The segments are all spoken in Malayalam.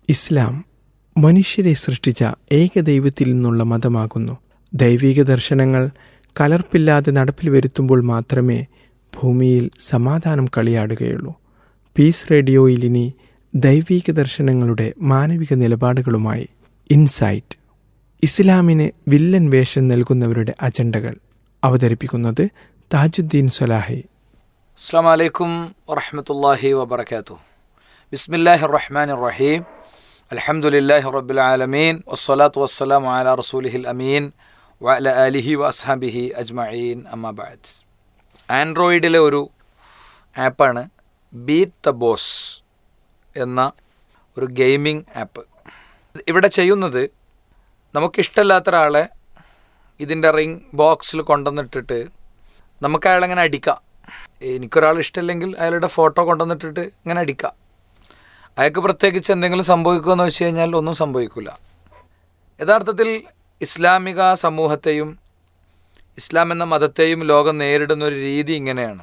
ഇസ്ലാം മനുഷ്യരെ സൃഷ്ടിച്ച ഏകദൈവത്തിൽ നിന്നുള്ള മതമാകുന്നു ദൈവിക ദർശനങ്ങൾ കലർപ്പില്ലാതെ നടപ്പിൽ വരുത്തുമ്പോൾ മാത്രമേ ഭൂമിയിൽ സമാധാനം കളിയാടുകയുള്ളൂ പീസ് റേഡിയോയിൽ ഇനി ദൈവിക ദർശനങ്ങളുടെ മാനവിക നിലപാടുകളുമായി ഇൻസൈറ്റ് ഇസ്ലാമിന് വില്ലൻ വേഷം നൽകുന്നവരുടെ അജണ്ടകൾ അവതരിപ്പിക്കുന്നത് താജുദ്ദീൻ സലാഹി അസ്സാം വലൈക്കും വറഹമത്തല്ലാഹി വബർക്കാത്തു ബിസ്മില്ലാഹി റഹ്മാൻ റഹീം അലഹമുല്ലാഹി റബ്ബുൽ ആലമീൻ വസ്സലാത്തു വസ്സലാം അല റസൂലിഹിൽ അമീൻ വഅല അലിഹി വഅസ്ഹാബിഹി അജ്മഈൻ അമ്മാബാദ് ആൻഡ്രോയിഡിലെ ഒരു ആപ്പാണ് ബീറ്റ് ദ ബോസ് എന്ന ഒരു ഗെയിമിംഗ് ആപ്പ് ഇവിടെ ചെയ്യുന്നത് നമുക്കിഷ്ടമല്ലാത്ത ഒരാളെ ഇതിൻ്റെ റിംഗ് ബോക്സിൽ കൊണ്ടുവന്നിട്ടിട്ട് നമുക്ക് അയാളെങ്ങനെ അടിക്കാം എനിക്കൊരാൾ ഇഷ്ടമില്ലെങ്കിൽ അയാളുടെ ഫോട്ടോ കൊണ്ടുവന്നിട്ടിട്ട് ഇങ്ങനെ അടിക്കാം അയാൾക്ക് പ്രത്യേകിച്ച് എന്തെങ്കിലും സംഭവിക്കുമെന്ന് വെച്ച് കഴിഞ്ഞാൽ ഒന്നും സംഭവിക്കില്ല യഥാർത്ഥത്തിൽ ഇസ്ലാമിക സമൂഹത്തെയും ഇസ്ലാം എന്ന മതത്തെയും ലോകം നേരിടുന്ന ഒരു രീതി ഇങ്ങനെയാണ്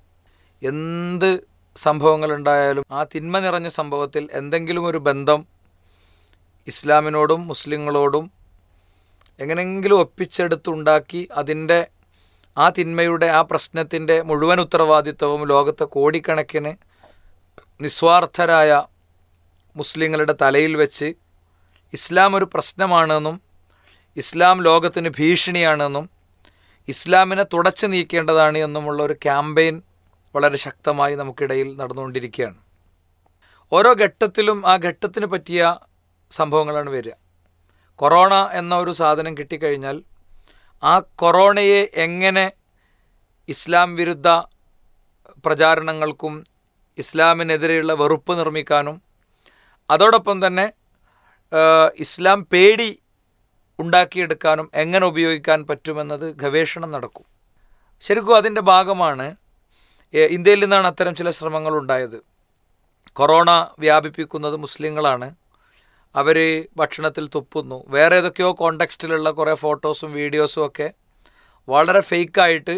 എന്ത് സംഭവങ്ങളുണ്ടായാലും ആ തിന്മ നിറഞ്ഞ സംഭവത്തിൽ എന്തെങ്കിലും ഒരു ബന്ധം ഇസ്ലാമിനോടും മുസ്ലിങ്ങളോടും എങ്ങനെയെങ്കിലും ഒപ്പിച്ചെടുത്തുണ്ടാക്കി അതിൻ്റെ ആ തിന്മയുടെ ആ പ്രശ്നത്തിൻ്റെ മുഴുവൻ ഉത്തരവാദിത്വവും ലോകത്തെ കോടിക്കണക്കിന് നിസ്വാർത്ഥരായ മുസ്ലിങ്ങളുടെ തലയിൽ വെച്ച് ഇസ്ലാം ഒരു പ്രശ്നമാണെന്നും ഇസ്ലാം ലോകത്തിന് ഭീഷണിയാണെന്നും ഇസ്ലാമിനെ തുടച്ചു നീക്കേണ്ടതാണ് എന്നുമുള്ള ഒരു ക്യാമ്പയിൻ വളരെ ശക്തമായി നമുക്കിടയിൽ നടന്നുകൊണ്ടിരിക്കുകയാണ് ഓരോ ഘട്ടത്തിലും ആ ഘട്ടത്തിന് പറ്റിയ സംഭവങ്ങളാണ് വരിക കൊറോണ എന്ന ഒരു സാധനം കിട്ടിക്കഴിഞ്ഞാൽ ആ കൊറോണയെ എങ്ങനെ ഇസ്ലാം വിരുദ്ധ പ്രചാരണങ്ങൾക്കും ഇസ്ലാമിനെതിരെയുള്ള വെറുപ്പ് നിർമ്മിക്കാനും അതോടൊപ്പം തന്നെ ഇസ്ലാം പേടി ഉണ്ടാക്കിയെടുക്കാനും എങ്ങനെ ഉപയോഗിക്കാൻ പറ്റുമെന്നത് ഗവേഷണം നടക്കും ശരിക്കും അതിൻ്റെ ഭാഗമാണ് ഇന്ത്യയിൽ നിന്നാണ് അത്തരം ചില ശ്രമങ്ങൾ ഉണ്ടായത് കൊറോണ വ്യാപിപ്പിക്കുന്നത് മുസ്ലിങ്ങളാണ് അവർ ഭക്ഷണത്തിൽ തുപ്പുന്നു വേറെ ഏതൊക്കെയോ കോണ്ടക്സ്റ്റിലുള്ള കുറേ ഫോട്ടോസും വീഡിയോസും ഒക്കെ വളരെ ഫേക്കായിട്ട്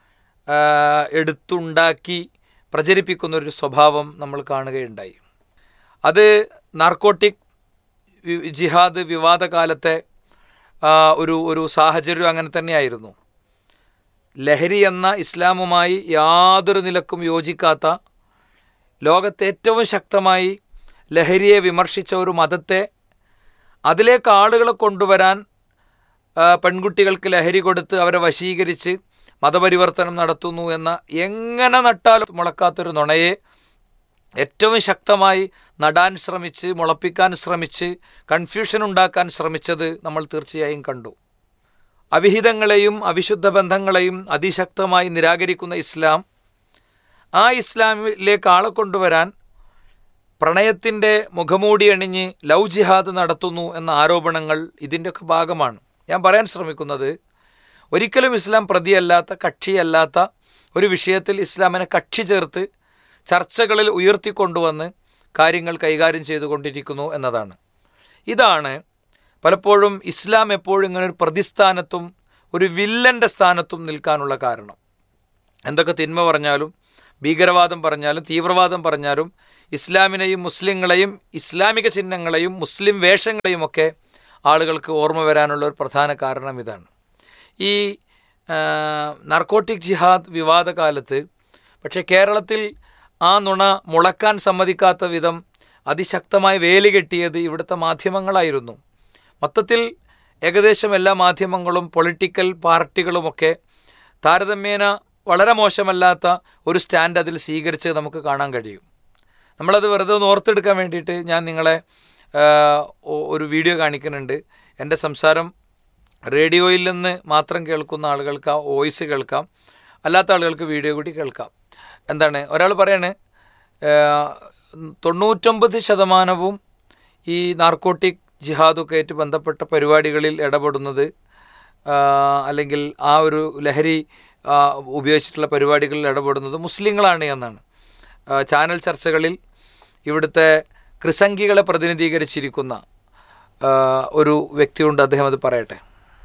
എടുത്തുണ്ടാക്കി പ്രചരിപ്പിക്കുന്ന ഒരു സ്വഭാവം നമ്മൾ കാണുകയുണ്ടായി അത് നാർക്കോട്ടിക് ജിഹാദ് വിവാദ കാലത്തെ ഒരു ഒരു സാഹചര്യം അങ്ങനെ തന്നെയായിരുന്നു ലഹരി എന്ന ഇസ്ലാമുമായി യാതൊരു നിലക്കും യോജിക്കാത്ത ലോകത്തെ ഏറ്റവും ശക്തമായി ലഹരിയെ വിമർശിച്ച ഒരു മതത്തെ അതിലേക്ക് ആളുകളെ കൊണ്ടുവരാൻ പെൺകുട്ടികൾക്ക് ലഹരി കൊടുത്ത് അവരെ വശീകരിച്ച് മതപരിവർത്തനം നടത്തുന്നു എന്ന എങ്ങനെ നട്ടാലും മുളക്കാത്തൊരു നുണയെ ഏറ്റവും ശക്തമായി നടാൻ ശ്രമിച്ച് മുളപ്പിക്കാൻ ശ്രമിച്ച് കൺഫ്യൂഷൻ ഉണ്ടാക്കാൻ ശ്രമിച്ചത് നമ്മൾ തീർച്ചയായും കണ്ടു അവിഹിതങ്ങളെയും അവിശുദ്ധ ബന്ധങ്ങളെയും അതിശക്തമായി നിരാകരിക്കുന്ന ഇസ്ലാം ആ ഇസ്ലാമിലേക്ക് ആളെ കൊണ്ടുവരാൻ പ്രണയത്തിൻ്റെ മുഖമൂടി അണിഞ്ഞ് ലവ് ജിഹാദ് നടത്തുന്നു എന്ന ആരോപണങ്ങൾ ഇതിൻ്റെയൊക്കെ ഭാഗമാണ് ഞാൻ പറയാൻ ശ്രമിക്കുന്നത് ഒരിക്കലും ഇസ്ലാം പ്രതിയല്ലാത്ത കക്ഷിയല്ലാത്ത ഒരു വിഷയത്തിൽ ഇസ്ലാമിനെ കക്ഷി ചേർത്ത് ചർച്ചകളിൽ ഉയർത്തിക്കൊണ്ടുവന്ന് കാര്യങ്ങൾ കൈകാര്യം ചെയ്തുകൊണ്ടിരിക്കുന്നു എന്നതാണ് ഇതാണ് പലപ്പോഴും ഇസ്ലാം എപ്പോഴും ഇങ്ങനെ ഒരു പ്രതിസ്ഥാനത്തും ഒരു വില്ലൻ്റെ സ്ഥാനത്തും നിൽക്കാനുള്ള കാരണം എന്തൊക്കെ തിന്മ പറഞ്ഞാലും ഭീകരവാദം പറഞ്ഞാലും തീവ്രവാദം പറഞ്ഞാലും ഇസ്ലാമിനെയും മുസ്ലിങ്ങളെയും ഇസ്ലാമിക ചിഹ്നങ്ങളെയും മുസ്ലിം വേഷങ്ങളെയും ഒക്കെ ആളുകൾക്ക് ഓർമ്മ വരാനുള്ള ഒരു പ്രധാന കാരണം ഇതാണ് ഈ നർക്കോട്ടിക് ജിഹാദ് വിവാദ കാലത്ത് പക്ഷേ കേരളത്തിൽ ആ നുണ മുളക്കാൻ സമ്മതിക്കാത്ത വിധം അതിശക്തമായി വേലി കെട്ടിയത് ഇവിടുത്തെ മാധ്യമങ്ങളായിരുന്നു മൊത്തത്തിൽ ഏകദേശം എല്ലാ മാധ്യമങ്ങളും പൊളിറ്റിക്കൽ പാർട്ടികളുമൊക്കെ താരതമ്യേന വളരെ മോശമല്ലാത്ത ഒരു സ്റ്റാൻഡ് അതിൽ സ്വീകരിച്ച് നമുക്ക് കാണാൻ കഴിയും നമ്മളത് വെറുതെ ഒന്ന് ഓർത്തെടുക്കാൻ വേണ്ടിയിട്ട് ഞാൻ നിങ്ങളെ ഒരു വീഡിയോ കാണിക്കുന്നുണ്ട് എൻ്റെ സംസാരം റേഡിയോയിൽ നിന്ന് മാത്രം കേൾക്കുന്ന ആളുകൾക്ക് ആ വോയിസ് കേൾക്കാം അല്ലാത്ത ആളുകൾക്ക് വീഡിയോ കൂടി കേൾക്കാം എന്താണ് ഒരാൾ പറയാണ് തൊണ്ണൂറ്റൊമ്പത് ശതമാനവും ഈ നാർക്കോട്ടിക് ജിഹാദൊക്കെ ആയിട്ട് ബന്ധപ്പെട്ട പരിപാടികളിൽ ഇടപെടുന്നത് അല്ലെങ്കിൽ ആ ഒരു ലഹരി ഉപയോഗിച്ചിട്ടുള്ള പരിപാടികളിൽ ഇടപെടുന്നത് മുസ്ലിങ്ങളാണ് എന്നാണ് ചാനൽ ചർച്ചകളിൽ ഇവിടുത്തെ ക്രിസംഗികളെ പ്രതിനിധീകരിച്ചിരിക്കുന്ന ഒരു വ്യക്തിയുണ്ട് അദ്ദേഹം അത് പറയട്ടെ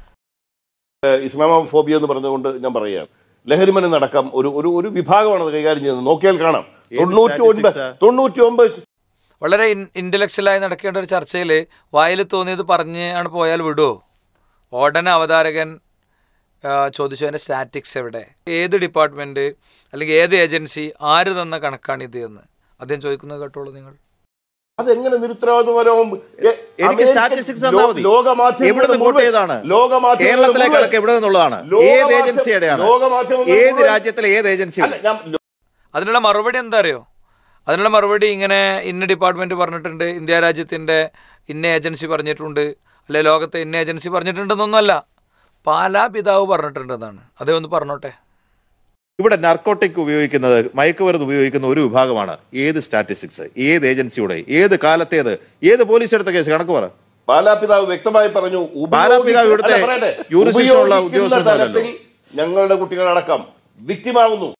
ഇസ്ലാമോഫോബിയ എന്ന് പറഞ്ഞുകൊണ്ട് ഞാൻ പറയുകയാണ് ലഹരിമനം നടക്കാം ഒരു ഒരു ഒരു വിഭാഗമാണ് അത് കൈകാര്യം ചെയ്യുന്നത് നോക്കിയാൽ കാണാം തൊണ്ണൂറ്റി ഒൻപത് തൊണ്ണൂറ്റി ഒമ്പത് വളരെ ഇൻ ഇൻ്റലക്ച്വലായി നടക്കേണ്ട ഒരു ചർച്ചയിൽ വായിൽ തോന്നിയത് പറഞ്ഞ് ആണ് പോയാൽ വിടുമോ ഉടനെ അവതാരകൻ ആ, ചോദിച്ചു അതിൻ്റെ സ്റ്റാറ്റിക്സ് എവിടെ ഏത് ഡിപ്പാർട്ട്മെൻറ്റ് അല്ലെങ്കിൽ ഏത് ഏജൻസി ആര് തന്ന കണക്കാണിത് എന്ന് അദ്ദേഹം ചോദിക്കുന്നത് കേട്ടോളൂ നിങ്ങൾ അതെങ്ങനെ നിരുത്തരവാദിത്വപരവും എ- എനിക്ക് അമേരിക്കൻ സ്റ്റാറ്റിസ്റ്റിക്സ് തന്നാ ലോ- മതി ലോകമാധ്യമങ്ങൾ എവിടെ നിന്ന് മുഴുവൻ- ഏതാണ് ലോകമാധ്യമങ്ങൾ കേരളത്തിലെ മുഴുവൻ- കണക്ക് എവിടെ നിന്നുള്ളതാണ് ഏത് ലോകമാധ്യമ- ഏജൻസിയുടെയാണ് ലോകമാധ്യമങ്ങൾ ഏത് മുഴുവൻ- രാജ്യത്തിലെ ഏത് ഏജൻസി അല്ല, ഞാൻ അതിനുള്ള മറുപടി എന്താ അറിയോ അതിനുള്ള മറുപടി ഇങ്ങനെ ഇന്ന ഡിപ്പാർട്ട്മെൻറ്റ് പറഞ്ഞിട്ടുണ്ട് ഇന്ത്യ രാജ്യത്തിൻ്റെ ഇന്ന ഏജൻസി പറഞ്ഞിട്ടുണ്ട് അല്ലെ ലോകത്തെ ഇന്ന ഏജൻസി പറഞ്ഞിട്ടുണ്ടെന്നൊന്നുമല്ല പാലാ പിതാവ് പറഞ്ഞിട്ടുണ്ടെന്നാണ് അതേ ഒന്ന് പറഞ്ഞോട്ടെ ഇവിടെ നർക്കോട്ടിക് ഉപയോഗിക്കുന്നത് മയക്കുമരുന്ന് ഉപയോഗിക്കുന്ന ഒരു വിഭാഗമാണ് ഏത് സ്റ്റാറ്റിസ്റ്റിക്സ് ഏത് ഏജൻസിയുടെ ഏത് കാലത്തേത് ഏത് പോലീസ് എടുത്ത കേസ് കണക്ക് പറ ബാലാപിതാവ് വ്യക്തമായി പറഞ്ഞു ബാലാപിതാവ് ഇവിടുത്തെ അല്ല, പറയട്ടെ. jurisdiction ഉള്ള ഉപയോഗിക്കുന്ന ഉദ്യോഗസ്ഥനല്ലല്ലോ. തലത്തിൽ ഞങ്ങളുടെ കുട്ടികളടക്കം വിക്റ്റിമാകുന്നു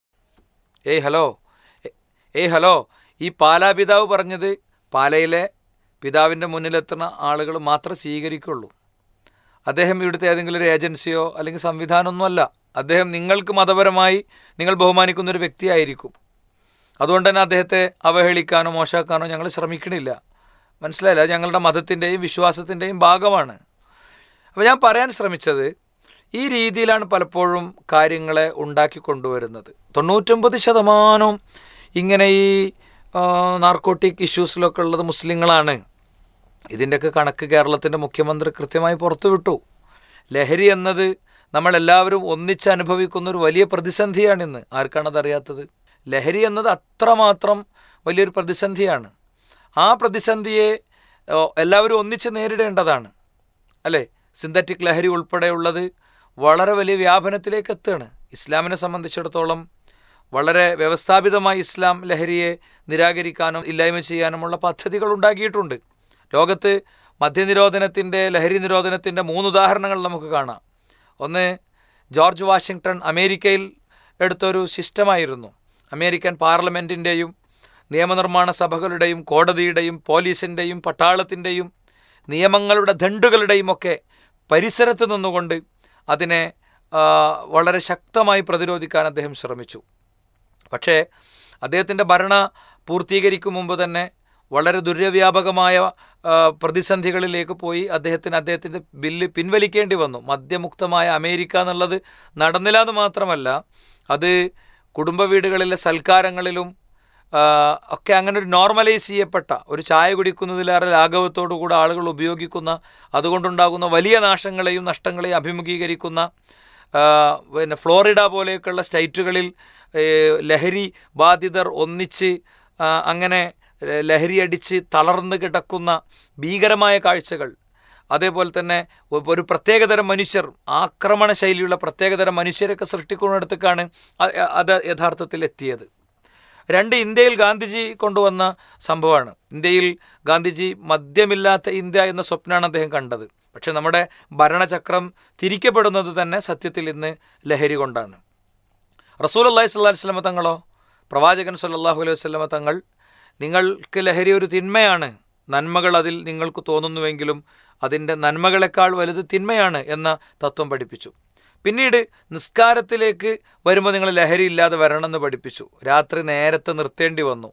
ഏയ് ഹലോ ഏ- ഏയ് ഹലോ ഈ പാലാ പിതാവ് പറഞ്ഞത് പാലയിലെ പിതാവിൻ്റെ മുന്നിലെത്തുന്ന ആളുകൾ മാത്രം സ്വീകരിക്കുള്ളൂ അദ്ദേഹം ഇവിടുത്തെ ഏതെങ്കിലും ഒരു ഏജൻസിയോ അല്ലെങ്കിൽ സംവിധാനമൊന്നുമല്ല അദ്ദേഹം നിങ്ങൾക്ക് മതപരമായി നിങ്ങൾ ബഹുമാനിക്കുന്ന ഒരു വ്യക്തിയായിരിക്കും അതുകൊണ്ട് തന്നെ അദ്ദേഹത്തെ അവഹേളിക്കാനോ മോശമാക്കാനോ ഞങ്ങൾ ശ്രമിക്കണില്ല മനസ്സിലായില്ല അത് ഞങ്ങളുടെ മതത്തിൻ്റെയും വിശ്വാസത്തിൻ്റെയും ഭാഗമാണ് അപ്പോൾ ഞാൻ പറയാൻ ശ്രമിച്ചത് ഈ രീതിയിലാണ് പലപ്പോഴും കാര്യങ്ങളെ ഉണ്ടാക്കി കൊണ്ടുവരുന്നത് തൊണ്ണൂറ്റൊമ്പത് ശതമാനം ഇങ്ങനെ ഈ നാർക്കോട്ടിക് ഇഷ്യൂസിലൊക്കെ ഉള്ളത് മുസ്ലിങ്ങളാണ് ഇതിൻ്റെയൊക്കെ കണക്ക് കേരളത്തിൻ്റെ മുഖ്യമന്ത്രി കൃത്യമായി പുറത്തുവിട്ടു ലഹരി എന്നത് നമ്മളെല്ലാവരും ഒന്നിച്ച് അനുഭവിക്കുന്ന ഒരു വലിയ പ്രതിസന്ധിയാണിന്ന് ആർക്കാണത് അറിയാത്തത് ലഹരി എന്നത് അത്രമാത്രം വലിയൊരു പ്രതിസന്ധിയാണ് ആ പ്രതിസന്ധിയെ ഓ, എല്ലാവരും ഒന്നിച്ച് നേരിടേണ്ടതാണ് അല്ലേ സിന്തറ്റിക് ലഹരി ഉൾപ്പെടെയുള്ളത് വളരെ വലിയ വ്യാപനത്തിലേക്ക് എത്തുകയാണ് ഇസ്ലാമിനെ സംബന്ധിച്ചിടത്തോളം വളരെ വ്യവസ്ഥാപിതമായി ഇസ്ലാം ലഹരിയെ നിരാകരിക്കാനും ഇല്ലായ്മ ചെയ്യാനുമുള്ള പദ്ധതികൾ ഉണ്ടാക്കിയിട്ടുണ്ട് ലോകത്ത് മദ്യനിരോധനത്തിൻ്റെ ലഹരി നിരോധനത്തിൻ്റെ മൂന്ന് ഉദാഹരണങ്ങൾ നമുക്ക് കാണാം ഒന്ന് ജോർജ് വാഷിങ്ടൺ അമേരിക്കയിൽ എടുത്തൊരു സിസ്റ്റമായിരുന്നു അമേരിക്കൻ പാർലമെൻറ്റിൻ്റെയും നിയമനിർമ്മാണ സഭകളുടെയും കോടതിയുടെയും പോലീസിൻ്റെയും പട്ടാളത്തിൻ്റെയും നിയമങ്ങളുടെ ദണ്ടുകളുടെയും ഒക്കെ പരിസരത്ത് നിന്നുകൊണ്ട് അതിനെ ആ, വളരെ ശക്തമായി പ്രതിരോധിക്കാൻ അദ്ദേഹം ശ്രമിച്ചു പക്ഷേ അദ്ദേഹത്തിൻ്റെ ഭരണ പൂർത്തീകരിക്കും മുമ്പ് തന്നെ വളരെ ദുര്യവ്യാപകമായ ആ, പ്രതിസന്ധികളിലേക്ക് പോയി അദ്ദേഹത്തിന് അദ്ദേഹത്തിൻ്റെ ബില്ല് പിൻവലിക്കേണ്ടി വന്നു മദ്യമുക്തമായ അമേരിക്ക എന്നുള്ളത് നടന്നില്ല എന്ന് മാത്രമല്ല അത് കുടുംബ വീടുകളിലെ സൽക്കാരങ്ങളിലും ആ, ഒക്കെ അങ്ങനെ ഒരു നോർമലൈസ് ചെയ്യപ്പെട്ട ഒരു ചായ കുടിക്കുന്നതിലേറെ ലാഘവത്തോടു കൂടെ ആളുകൾ ഉപയോഗിക്കുന്ന അതുകൊണ്ടുണ്ടാകുന്ന വലിയ നാശങ്ങളെയും നഷ്ടങ്ങളെയും അഭിമുഖീകരിക്കുന്ന ആ, പിന്നെ ഫ്ലോറിഡ പോലെയൊക്കെയുള്ള സ്റ്റേറ്റുകളിൽ ഏ, ലഹരി ബാധിതർ ഒന്നിച്ച് ആ, അങ്ങനെ ഏ, ലഹരി അടിച്ച് തളർന്ന് കിടക്കുന്ന ഭീകരമായ കാഴ്ചകൾ അതേപോലെ തന്നെ ഒ- ഒരു പ്രത്യേകതരം മനുഷ്യർ ആക്രമണ ശൈലിയുള്ള പ്രത്യേകതരം മനുഷ്യരൊക്കെ സൃഷ്ടിക്കുന്നിടത്തേക്കാണ് അ- അത് യഥാർത്ഥത്തിൽ എത്തിയത് രണ്ട് ഇന്ത്യയിൽ ഗാന്ധിജി കൊണ്ടുവന്ന സംഭവമാണ് ഇന്ത്യയിൽ ഗാന്ധിജി മദ്യമില്ലാത്ത ഇന്ത്യ എന്ന സ്വപ്നമാണ് അദ്ദേഹം കണ്ടത് പക്ഷെ നമ്മുടെ ഭരണചക്രം തിരിക്കപ്പെടുന്നത് തന്നെ സത്യത്തിൽ ഇന്ന് ലഹരി കൊണ്ടാണ് റസൂൽ അള്ളാഹി സ്വല്ലാ വസ്ലമ തങ്ങളോ പ്രവാചകൻ സല്ലല്ലാഹു അലൈഹി വസ്ലമ തങ്ങൾ നിങ്ങൾക്ക് ലഹരി ഒരു തിന്മയാണ് നന്മകൾ അതിൽ നിങ്ങൾക്ക് തോന്നുന്നുവെങ്കിലും അതിൻ്റെ നന്മകളെക്കാൾ വലുത് തിന്മയാണ് എന്ന തത്വം പഠിപ്പിച്ചു പിന്നീട് നിസ്കാരത്തിലേക്ക് വരുമ്പോൾ നിങ്ങൾ ലഹരി ഇല്ലാതെ വരണമെന്ന് പഠിപ്പിച്ചു രാത്രി നേരത്തെ നിർത്തേണ്ടി വന്നു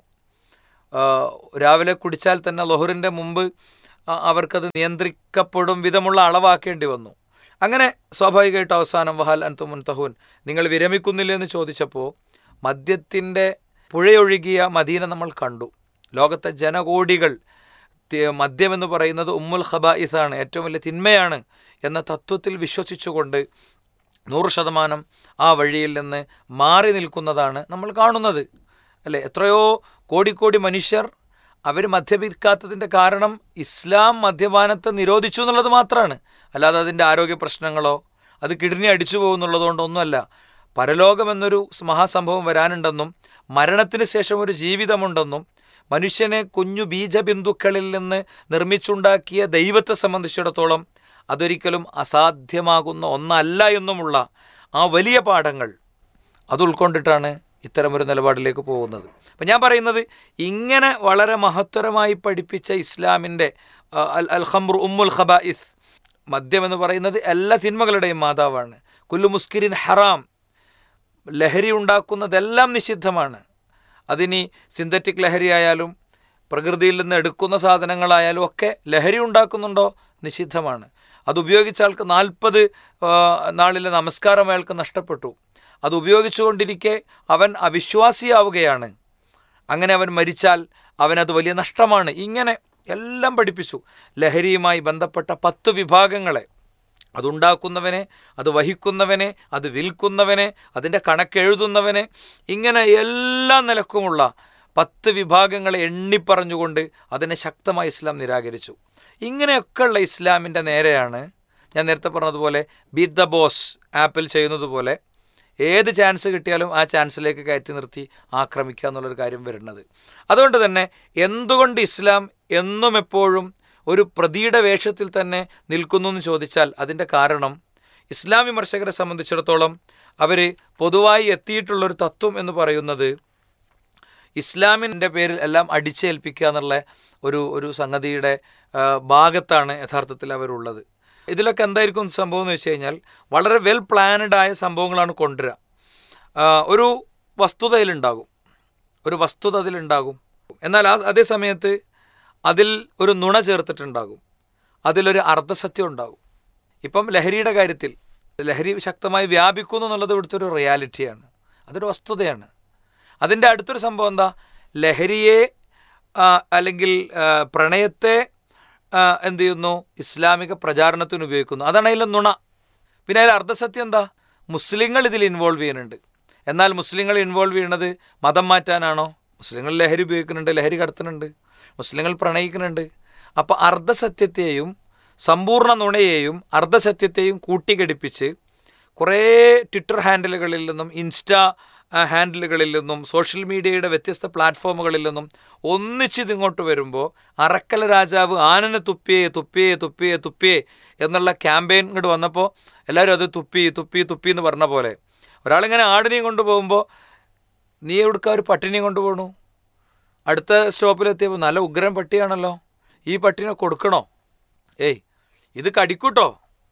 ആ, രാവിലെ കുടിച്ചാൽ തന്നെ ലൊഹറിൻ്റെ മുമ്പ് ആ, അവർക്കത് നിയന്ത്രിക്കപ്പെടും വിധമുള്ള അളവാക്കേണ്ടി വന്നു അങ്ങനെ സ്വാഭാവികമായിട്ട് അവസാനം വഹാൽ അൻതു മുൻതഹൂൻ നിങ്ങൾ വിരമിക്കുന്നില്ല എന്ന് ചോദിച്ചപ്പോൾ മദ്യത്തിൻ്റെ പുഴയൊഴുകിയ മദീന നമ്മൾ കണ്ടു ലോകത്തെ ജനകോടികൾ തി- മദ്യമെന്ന് പറയുന്നത് ഉമ്മുൽ ഖബായിസാണ് ഏറ്റവും വലിയ തിന്മയാണ് എന്ന തത്വത്തിൽ വിശ്വസിച്ചുകൊണ്ട് നൂറ് ശതമാനം ആ വഴിയിൽ നിന്ന് മാറി നിൽക്കുന്നതാണ് നമ്മൾ കാണുന്നത് അല്ലേ എത്രയോ കോടിക്കോടി മനുഷ്യർ അവർ മദ്യപിക്കാത്തതിൻ്റെ കാരണം ഇസ്ലാം മദ്യപാനത്തെ നിരോധിച്ചു എന്നുള്ളത് മാത്രമാണ് അല്ലാതെ അതിൻ്റെ ആരോഗ്യ പ്രശ്നങ്ങളോ അത് കിഡ്നി അടിച്ചു പോകുന്നുള്ളതുകൊണ്ടൊന്നുമല്ല പരലോകം എന്നൊരു മഹാസംഭവം വരാനുണ്ടെന്നും മരണത്തിന് ശേഷം ഒരു ജീവിതമുണ്ടെന്നും മനുഷ്യനെ കുഞ്ഞു ബീജബിന്ദുക്കളിൽ നിന്ന് നിർമ്മിച്ചുണ്ടാക്കിയ ദൈവത്തെ സംബന്ധിച്ചിടത്തോളം അതൊരിക്കലും അസാധ്യമാകുന്ന ഒന്നല്ല എന്നുമുള്ള ആ വലിയ പാഠങ്ങൾ അത് ഉൾക്കൊണ്ടിട്ടാണ് ഇത്തരമൊരു നിലപാടിലേക്ക് പോകുന്നത് അപ്പം ഞാൻ പറയുന്നത് ഇങ്ങനെ വളരെ മഹത്തരമായി പഠിപ്പിച്ച ഇസ്ലാമിൻ്റെ ആ, അൽ അൽ ഖംറു ഉമ്മുൽ ഖബായിസ് മദ്യം എന്ന് പറയുന്നത് എല്ലാ തിന്മകളുടെയും മാതാവാണ് കുല്ലു മുസ്കിരിൻ ഹറാം ലഹരി ഉണ്ടാക്കുന്നതെല്ലാം നിഷിദ്ധമാണ് അതിനി സിന്തറ്റിക് ലഹരി ആയാലും പ്രകൃതിയിൽ നിന്ന് എടുക്കുന്ന സാധനങ്ങളായാലും ഒക്കെ ലഹരി ഉണ്ടാക്കുന്നുണ്ടോ നിഷിദ്ധമാണ് അത് ഉപയോഗിച്ച ആൾക്ക് നാൽപ്പത് നാളിലെ നമസ്കാരം അയാൾക്ക് നഷ്ടപ്പെട്ടു അത് ഉപയോഗിച്ചുകൊണ്ടിരിക്കെ അവൻ അവിശ്വാസിയാവുകയാണ് അങ്ങനെ അവൻ മരിച്ചാൽ അവനത് വലിയ നഷ്ടമാണ് ഇങ്ങനെ എല്ലാം പഠിപ്പിച്ചു ലഹരിയുമായി ബന്ധപ്പെട്ട പത്ത് വിഭാഗങ്ങളെ അതുണ്ടാക്കുന്നവനെ അത് വഹിക്കുന്നവനെ അത് വിൽക്കുന്നവനെ അതിൻ്റെ കണക്കെഴുതുന്നവനെ ഇങ്ങനെ എല്ലാ നിലക്കുമുള്ള പത്ത് വിഭാഗങ്ങളെ എണ്ണിപ്പറഞ്ഞുകൊണ്ട് അതിനെ ശക്തമായി ഇസ്ലാം നിരാകരിച്ചു ഇങ്ങനെയൊക്കെയുള്ള ഇസ്ലാമിൻ്റെ നേരെയാണ് ഞാൻ നേരത്തെ പറഞ്ഞതുപോലെ ബീറ്റ് ദ ബോസ് ആപ്പിൽ ചെയ്യുന്നത് പോലെ ഏത് ചാൻസ് കിട്ടിയാലും ആ ചാൻസിലേക്ക് കയറ്റി നിർത്തി ആക്രമിക്കുക എന്നുള്ളൊരു കാര്യം വരുന്നത് അതുകൊണ്ട് തന്നെ എന്തുകൊണ്ട് ഇസ്ലാം എന്നും എപ്പോഴും ഒരു പ്രതിയുടെ വേഷത്തിൽ തന്നെ നിൽക്കുന്നു എന്ന് ചോദിച്ചാൽ അതിൻ്റെ കാരണം ഇസ്ലാം വിമർശകരെ സംബന്ധിച്ചിടത്തോളം അവർ പൊതുവായി എത്തിയിട്ടുള്ളൊരു തത്വം എന്ന് പറയുന്നത് ഇസ്ലാമിൻ്റെ പേരിൽ എല്ലാം അടിച്ചേൽപ്പിക്കുക എന്നുള്ള ഒരു ഒരു സംഗതിയുടെ ആ, ഭാഗത്താണ് യഥാർത്ഥത്തിൽ അവരുള്ളത് ഇതിലൊക്കെ എന്തായിരിക്കും സംഭവം എന്ന് വെച്ച് കഴിഞ്ഞാൽ വളരെ വെൽ പ്ലാനഡ് ആയ സംഭവങ്ങളാണ് കൊണ്ടുവരിക ആ, ഒരു വസ്തുതയിലുണ്ടാകും ഒരു വസ്തുത അതിലുണ്ടാകും എന്നാൽ ആ അതേ സമയത്ത് അതിൽ ഒരു നുണ ചേർത്തിട്ടുണ്ടാകും അതിലൊരു അർദ്ധസത്യം ഉണ്ടാകും ഇപ്പം ലഹരിയുടെ കാര്യത്തിൽ ലഹരി ശക്തമായി വ്യാപിക്കുന്നു എന്നുള്ളത് ഇവിടുത്തെ ഒരു റിയാലിറ്റിയാണ് അതൊരു വസ്തുതയാണ് അതിൻ്റെ അടുത്തൊരു സംഭവം എന്താ ലഹരിയെ ആ, അല്ലെങ്കിൽ ആ, പ്രണയത്തെ ആ, എന്ത് ചെയ്യുന്നു ഇസ്ലാമിക പ്രചാരണത്തിന് ഉപയോഗിക്കുന്നു അതാണ് അതിലെ നുണ പിന്നെ അതിൽ അർദ്ധസത്യം എന്താ മുസ്ലിങ്ങൾ ഇതിൽ ഇൻവോൾവ് ചെയ്യുന്നുണ്ട് എന്നാൽ മുസ്ലിങ്ങൾ ഇൻവോൾവ് ചെയ്യുന്നത് മതം മാറ്റാനാണോ മുസ്ലിങ്ങൾ ലഹരി ഉപയോഗിക്കുന്നുണ്ട് ലഹരി കടത്തുന്നുണ്ട് മുസ്ലിങ്ങൾ പ്രണയിക്കുന്നുണ്ട് അപ്പോൾ അർദ്ധസത്യത്തെയും സമ്പൂർണ്ണ നുണയെയും അർദ്ധസത്യത്തെയും കൂട്ടിഘടിപ്പിച്ച് കുറേ ട്വിറ്റർ ഹാൻഡിലുകളിൽ നിന്നും ഇൻസ്റ്റാ ആ, ഹാൻഡിലുകളിൽ നിന്നും സോഷ്യൽ മീഡിയയുടെ വ്യത്യസ്ത പ്ലാറ്റ്ഫോമുകളിൽ നിന്നും ഒന്നിച്ചിതിങ്ങോട്ട് വരുമ്പോൾ അറക്കല രാജാവ് ആനനെ തുപ്പിയേ തുപ്പിയേ തുപ്പിയേ തുപ്പിയേ എന്നുള്ള ക്യാമ്പയിൻ ഇങ്ങോട്ട് വന്നപ്പോൾ എല്ലാവരും അത് തുപ്പി തുപ്പി തുപ്പി എന്ന് പറഞ്ഞ പോലെ ഒരാളിങ്ങനെ ആടിനെയും കൊണ്ടുപോകുമ്പോൾ നീ എവിടുക്ക ഒരു പട്ടിനെയും കൊണ്ടുപോകണു അടുത്ത സ്റ്റോപ്പിലെത്തിയപ്പോൾ നല്ല ഉഗ്രൻ പട്ടിയാണല്ലോ ഈ പട്ടിനെ കൊടുക്കണോ ഏയ് ഇത് കടിക്കൂട്ടോ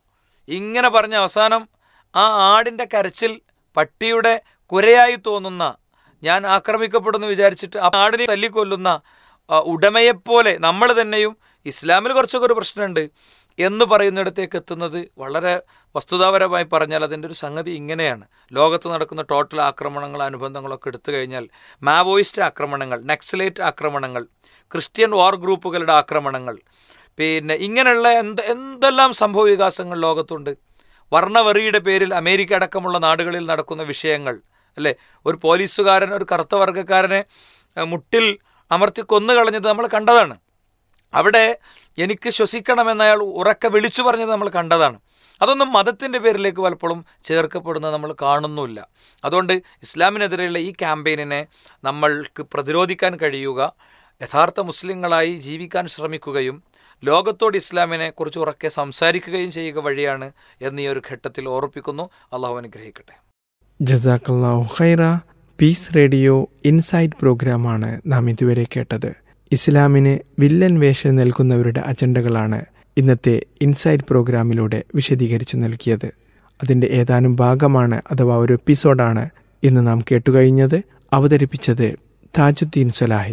ഇങ്ങനെ പറഞ്ഞ അവസാനം ആ ആടിൻ്റെ കരച്ചിൽ പട്ടിയുടെ കുരയായി തോന്നുന്ന ഞാൻ ആക്രമിക്കപ്പെടുന്നു വിചാരിച്ചിട്ട് ആ ആടിനെ തല്ലിക്കൊല്ലുന്ന ആ, ഉടമയെപ്പോലെ നമ്മൾ തന്നെയും ഇസ്ലാമിൽ കുറച്ചൊക്കെ ഒരു പ്രശ്നമുണ്ട് എന്ന് പറയുന്നിടത്തേക്ക് എത്തുന്നത് വളരെ വസ്തുതാപരമായി പറഞ്ഞാൽ അതിൻ്റെ ഒരു സംഗതി ഇങ്ങനെയാണ് ലോകത്ത് നടക്കുന്ന ടോട്ടൽ ആക്രമണങ്ങൾ അനുബന്ധങ്ങളൊക്കെ എടുത്തു കഴിഞ്ഞാൽ മാവോയിസ്റ്റ് ആക്രമണങ്ങൾ നക്സലേറ്റ് ആക്രമണങ്ങൾ ക്രിസ്ത്യൻ വാർ ഗ്രൂപ്പുകളുടെ ആക്രമണങ്ങൾ പിന്നെ ഇങ്ങനെയുള്ള എന്ത് എന്തെല്ലാം സംഭവ വികാസങ്ങൾ ലോകത്തുണ്ട് വർണ്ണവെറിയുടെ പേരിൽ അമേരിക്ക അടക്കമുള്ള നാടുകളിൽ നടക്കുന്ന വിഷയങ്ങൾ അല്ലേ ഒരു പോലീസുകാരൻ ഒരു കറുത്ത വർഗ്ഗക്കാരനെ അഹ്, മുട്ടിൽ അമർത്തി കൊന്നു കളഞ്ഞത് നമ്മൾ കണ്ടതാണ് അവിടെ എനിക്ക് ശ്വസിക്കണമെന്ന് അയാൾ ഉറക്കെ വിളിച്ചു പറഞ്ഞത് നമ്മൾ കണ്ടതാണ് അതൊന്നും മതത്തിൻ്റെ പേരിലേക്ക് പലപ്പോഴും ചേർക്കപ്പെടുന്നത് നമ്മൾ കാണുന്നുമില്ല അതുകൊണ്ട് ഇസ്ലാമിനെതിരെയുള്ള ഈ ക്യാമ്പയിനിനെ നമ്മൾക്ക് പ്രതിരോധിക്കാൻ കഴിയുക യഥാർത്ഥ മുസ്ലിങ്ങളായി ജീവിക്കാൻ ശ്രമിക്കുകയും ലോകത്തോട് ഇസ്ലാമിനെ കുറിച്ച് ഉറക്കെ സംസാരിക്കുകയും ചെയ്യുക വഴിയാണ് എന്നീ ഒരു ഘട്ടത്തിൽ ഓർപ്പിക്കുന്നു അള്ളാഹു അനുഗ്രഹിക്കട്ടെ ജസാക്കല്ലാഹു ഖൈറ പീസ് റേഡിയോ ഇൻസൈറ്റ് പ്രോഗ്രാമാണ് നാം ഇതുവരെ കേട്ടത് ഇസ്ലാമിന് വില്ലൻ വേഷം നൽകുന്നവരുടെ അജണ്ടകളാണ് ഇന്നത്തെ ഇൻസൈറ്റ് പ്രോഗ്രാമിലൂടെ വിശദീകരിച്ചു നൽകിയത് അതിൻ്റെ ഏതാനും ഭാഗമാണ് അഥവാ ഒരു എപ്പിസോഡാണ് ഇന്ന് നാം കേട്ടുകഴിഞ്ഞത് അവതരിപ്പിച്ചത് Thajudheen Salahi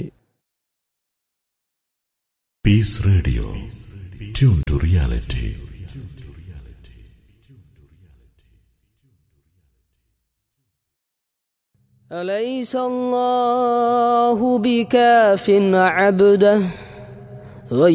Peace Radio. Tune to reality. أليس الله بكاف عبده